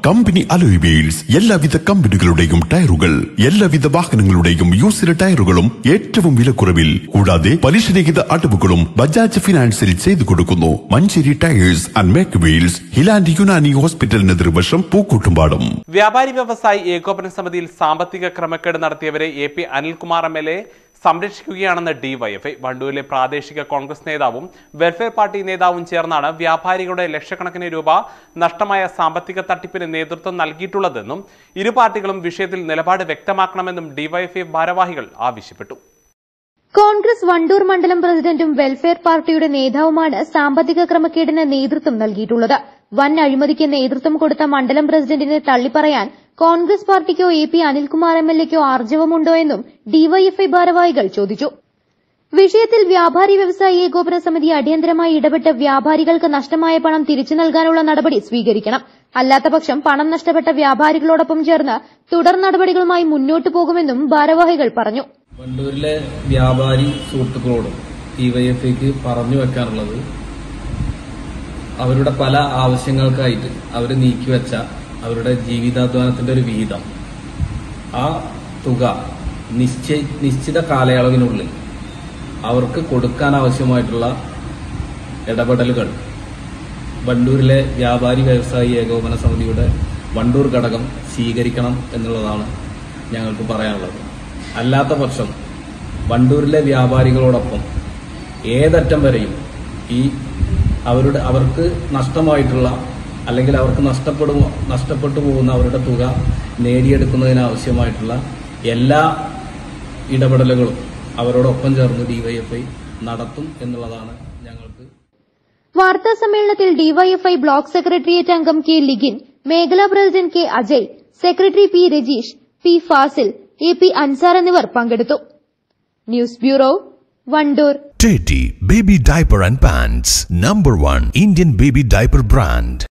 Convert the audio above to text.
Company alloy wheels എല്ലാവിധ കമ്പനികളുടെയും ടയറുകൾ എല്ലാവിധ വാഹനങ്ങളുടെയും യൂസിഡ് ടയറുകളും ഏറ്റവും വിലക്കുറവിൽ കൂടാതെ പലിശരഹിത അടവുകളും ബജാജ് ഫിനാൻസിൽ ചെയ്തു കൊടുക്കുന്നു Manjeri tyres and make wheels highland Unani ഹോസ്പിറ്റലിന് എതിർവശം പൂക്കൂട്ടുംപാടം വ്യാപാരി വ്യവസായി ഏകോപന സമിതിയിൽ സാമ്പത്തിക ക്രമക്കേട് നടത്തിയവരെ A P Anilkumar M L A സംരക്ഷിക്കുകയാണെന്ന് ഡിവൈഎഫ്ഐ വണ്ടൂരിലെ പ്രാദേശിക കോൺഗ്രസ് നേതാവും വെൽഫെയർ പാർട്ടി നേതാവും ചേർന്നാണ് വ്യാപാരികളുടെ ലക്ഷക്കണക്കിന് രൂപ നഷ്ടമായ സാമ്പത്തിക തട്ടിപ്പിന് നേതൃത്വം നൽകിയിട്ടുള്ളതെന്നും ഇരു പാർട്ടികളും വിഷയത്തിൽ നിലപാട് വ്യക്തമാക്കണമെന്നും ഡിവൈഎഫ്ഐ ഭാരവാഹികൾ ആവശ്യപ്പെട്ടു കോൺഗ്രസ് വണ്ടൂർ മണ്ഡലം പ്രസിഡന്റും വെൽഫെയർ പാർട്ടിയുടെ നേതാവുമാണ് സാമ്പത്തിക ക്രമക്കേടിന് നേതൃത്വം നൽകിയിട്ടുള്ളത് വൻ അഴിമതിക്ക് നേതൃത്വം കൊടുത്ത മണ്ഡലം പ്രസിഡന്റിനെ തള്ളിപ്പറയാൻ കോൺഗ്രസ് പാർട്ടിക്കോ എ പി അനിൽകുമാർ എം എൽ എക്കോ ആർജവമുണ്ടോ എന്നും ഡിവൈഎഫ്ഐ ഭാരവാഹികൾ ചോദിച്ചു വിഷയത്തിൽ വ്യാപാരി വ്യവസായി ഏകോപന സമിതി അടിയന്തരമായി ഇടപെട്ട് വ്യാപാരികൾക്ക് നഷ്ടമായ പണം തിരിച്ചു നൽകാനുള്ള നടപടി സ്വീകരിക്കണം അല്ലാത്തപക്ഷം പണം നഷ്ടപ്പെട്ട വ്യാപാരികളോടൊപ്പം ചേർന്ന് തുടർ നടപടികളുമായി മുന്നോട്ടു പോകുമെന്നും ഭാരവാഹികൾ പറഞ്ഞു വണ്ടൂരിലെ വ്യാപാരി സുഹൃത്തുക്കളോടും ഡിവൈഎഫ്ഐക്ക് പറഞ്ഞു വെക്കാനുള്ളത് അവരുടെ പല ആവശ്യങ്ങൾക്കായിട്ട് അവർ നീക്കിവെച്ച അവരുടെ ജീവിതാധ്വാനത്തിന്റെ ഒരു വിഹിതം ആ തുക നിശ്ചയ നിശ്ചിത കാലയളവിനുള്ളിൽ അവർക്ക് കൊടുക്കാൻ ആവശ്യമായിട്ടുള്ള ഇടപെടലുകൾ വണ്ടൂരിലെ വ്യാപാരി വ്യവസായി ഏകോപന സമിതിയുടെ വണ്ടൂർ ഘടകം സ്വീകരിക്കണം എന്നുള്ളതാണ് ഞങ്ങൾക്ക് പറയാനുള്ളത് അല്ലാത്ത പക്ഷം വണ്ടൂരിലെ വ്യാപാരികളോടൊപ്പം ഏതറ്റം വരെയും ഈ അവരുടെ അവർക്ക് നഷ്ടമായിട്ടുള്ള അല്ലെങ്കിൽ അവർക്ക് നഷ്ടപ്പെടും നഷ്ടപ്പെട്ടു പോകുന്ന അവരുടെ തുക നേടിയെടുക്കുന്നതിനാവശ്യമായിട്ടുള്ള എല്ലാ ഇടപെടലുകളും അവരോടൊപ്പം ചേർന്ന് ഡിവൈഎഫ്ഐ നടത്തും എന്നുള്ളതാണ് ഞങ്ങൾക്ക് വാർത്താ സമ്മേളനത്തിൽ ഡിവൈഎഫ്ഐ ബ്ലോക്ക് സെക്രട്ടേറിയറ്റ് അംഗം കെ ലിഗിൻ മേഖലാ പ്രസിഡന്റ് കെ അജയ് സെക്രട്ടറി പി രജീഷ് പി ഫാസിൽ എ പി അൻസാർ എന്നിവർ പങ്കെടുത്തു news bureau Wandoor Teddy Baby Diaper and Pants, number one Indian baby diaper brand.